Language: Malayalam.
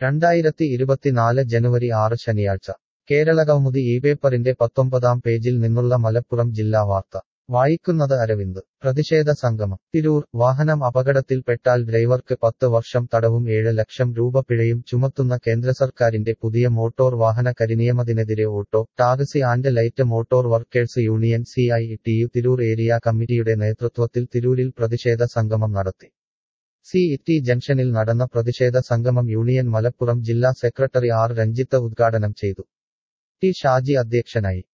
രണ്ടായിരത്തി ഇരുപത്തിനാല് ജനുവരി ആറ് ശനിയാഴ്ച കേരളകൗമുദി ഈ പേപ്പറിന്റെ പത്തൊമ്പതാം പേജിൽ നിന്നുള്ള മലപ്പുറം ജില്ലാ വാർത്ത വായിക്കുന്നത് അരവിന്ദ് പ്രതിഷേധ സംഗമം തിരൂർ വാഹനം അപകടത്തിൽപ്പെട്ടാൽ ഡ്രൈവർക്ക് പത്ത് വർഷം തടവും ഏഴ് ലക്ഷം രൂപ പിഴയും ചുമത്തുന്ന കേന്ദ്രസർക്കാരിന്റെ പുതിയ മോട്ടോർ വാഹന കരിനിയമത്തിനെതിരെ auto taxi and light motor workers union C I T U Tirur area കമ്മിറ്റിയുടെ നേതൃത്വത്തിൽ തിരൂരിൽ പ്രതിഷേധ സംഗമം നടത്തി സി ടി ജംഗ്ഷനിൽ നടന്ന പ്രതിഷേധ സംഗമം യൂണിയൻ മലപ്പുറം ജില്ലാ സെക്രട്ടറി ആർ രഞ്ജിത്ത് ഉദ്ഘാടനം ചെയ്തു ടി ഷാജി അധ്യക്ഷനായി